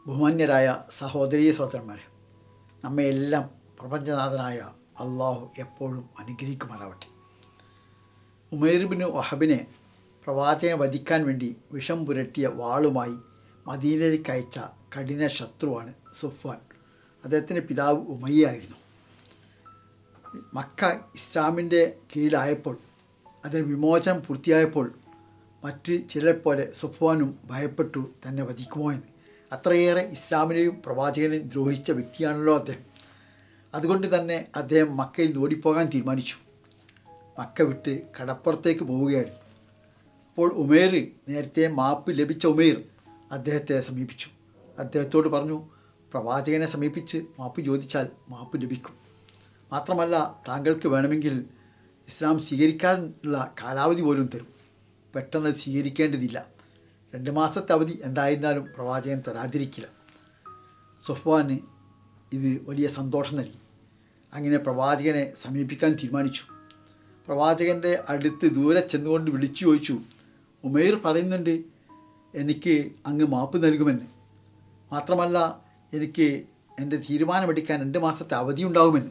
ബഹുമാന്യരായ സഹോദരീ സഹോദരന്മാരെ നമ്മയെല്ലാം പ്രപഞ്ചനാഥനായ അള്ളാഹു എപ്പോഴും അനുഗ്രഹിക്കുമാറാവട്ടെ ഉമേർബിന് വഹബിനെ പ്രവാചകനെ വധിക്കാൻ വേണ്ടി വിഷം പുരട്ടിയ വാളുമായി മദീനയിലേക്ക് അയച്ച കഠിന ശത്രുവാണ് സുഫാൻ അദ്ദേഹത്തിൻ്റെ പിതാവ് ഉമയ്യായിരുന്നു മക്ക ഇസ്ലാമിൻ്റെ കീഴിലായപ്പോൾ അതിന് വിമോചനം പൂർത്തിയായപ്പോൾ മറ്റ് ചിലരെപ്പോലെ സുഫ്വാനും ഭയപ്പെട്ടു തന്നെ വധിക്കുമോ എന്ന് അത്രയേറെ ഇസ്ലാമിനെയും പ്രവാചകനെയും ദ്രോഹിച്ച വ്യക്തിയാണല്ലോ അദ്ദേഹം അതുകൊണ്ട് തന്നെ അദ്ദേഹം മക്കയിൽ നിന്ന് ഓടിപ്പോകാൻ തീരുമാനിച്ചു മക്ക വിട്ട് കടപ്പുറത്തേക്ക് പോവുകയായിരുന്നു അപ്പോൾ ഉമേർ നേരത്തെ മാപ്പ് ലഭിച്ച ഉമേർ അദ്ദേഹത്തെ സമീപിച്ചു അദ്ദേഹത്തോട് പറഞ്ഞു പ്രവാചകനെ സമീപിച്ച് മാപ്പ് ചോദിച്ചാൽ മാപ്പ് ലഭിക്കും മാത്രമല്ല താങ്കൾക്ക് വേണമെങ്കിൽ ഇസ്ലാം സ്വീകരിക്കാനുള്ള കാലാവധി പോലും തരും പെട്ടെന്ന് സ്വീകരിക്കേണ്ടതില്ല രണ്ട് മാസത്തെ അവധി എന്തായിരുന്നാലും പ്രവാചകൻ തരാതിരിക്കില്ല സൊഫ്വാന് ഇത് വലിയ സന്തോഷം നൽകി അങ്ങനെ പ്രവാചകനെ സമീപിക്കാൻ തീരുമാനിച്ചു പ്രവാചകൻ്റെ അടുത്ത് ദൂരെ ചെന്നുകൊണ്ട് വിളിച്ചു ചോദിച്ചു ഉമേർ പറയുന്നുണ്ട് എനിക്ക് അങ്ങ് മാപ്പ് നൽകുമെന്ന് മാത്രമല്ല എനിക്ക് എൻ്റെ തീരുമാനമെടുക്കാൻ രണ്ട് മാസത്തെ അവധി ഉണ്ടാകുമെന്ന്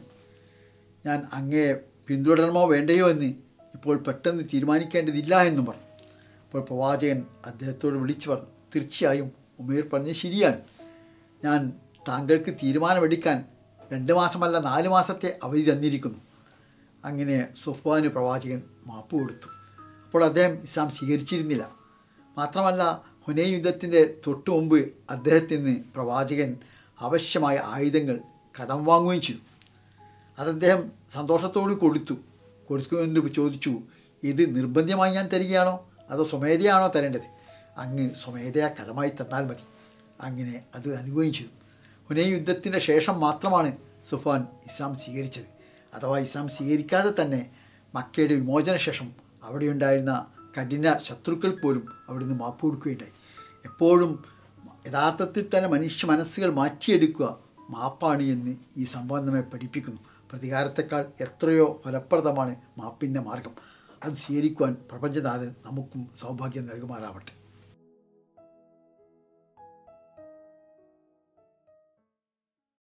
ഞാൻ അങ്ങേ പിന്തുടരണമോ വേണ്ടയോ എന്ന് ഇപ്പോൾ പെട്ടെന്ന് തീരുമാനിക്കേണ്ടതില്ല എന്നും പറഞ്ഞു അപ്പോൾ പ്രവാചകൻ അദ്ദേഹത്തോട് വിളിച്ചു പറഞ്ഞു തീർച്ചയായും ഉമേർ പറഞ്ഞ് ശരിയാണ് ഞാൻ താങ്കൾക്ക് തീരുമാനമെടുക്കാൻ രണ്ട് മാസമല്ല നാല് മാസത്തെ അവധി തന്നിരിക്കുന്നു അങ്ങനെ സുഫ്വാന് പ്രവാചകൻ മാപ്പ് കൊടുത്തു അപ്പോൾ അദ്ദേഹം ഇസ്ലാം സ്വീകരിച്ചിരുന്നില്ല മാത്രമല്ല ഹുനൈ യുദ്ധത്തിൻ്റെ തൊട്ടു മുമ്പ് അദ്ദേഹത്തിന് പ്രവാചകൻ ആവശ്യമായ ആയുധങ്ങൾ കടം വാങ്ങുകയും ചെയ്തു അത് അദ്ദേഹം സന്തോഷത്തോട് കൊടുത്തു കൊടുത്തുകൊണ്ട് ചോദിച്ചു ഇത് നിർബന്ധമായി ഞാൻ തരികയാണോ അതോ സ്വമേധയാണോ തരേണ്ടത് അങ്ങ് സ്വമേധയാ കടമായി തന്നാൽ മതി അങ്ങനെ അത് അനുഭവം ചെയ്തു ഹുനൈ യുദ്ധത്തിൻ്റെ ശേഷം മാത്രമാണ് സുഫാൻ ഇസ്ലാം സ്വീകരിച്ചത് അഥവാ ഇസ്ലാം സ്വീകരിക്കാതെ തന്നെ മക്കയുടെ വിമോചന ശേഷം അവിടെയുണ്ടായിരുന്ന കഠിന ശത്രുക്കൾക്ക് പോലും അവിടുന്ന് മാപ്പ് കൊടുക്കുകയുണ്ടായി എപ്പോഴും യഥാർത്ഥത്തിൽ തന്നെ മനുഷ്യ മനസ്സുകൾ മാറ്റിയെടുക്കുക മാപ്പാണ് എന്ന് ഈ സംഭവം നമ്മെ പഠിപ്പിക്കുന്നു പ്രതികാരത്തെക്കാൾ എത്രയോ ഫലപ്രദമാണ് മാപ്പിൻ്റെ മാർഗം അത് സ്വീകരിക്കുവാൻ പ്രപഞ്ചനാഥൻ നമുക്കും സൗഭാഗ്യം നൽകുമാറാവട്ടെ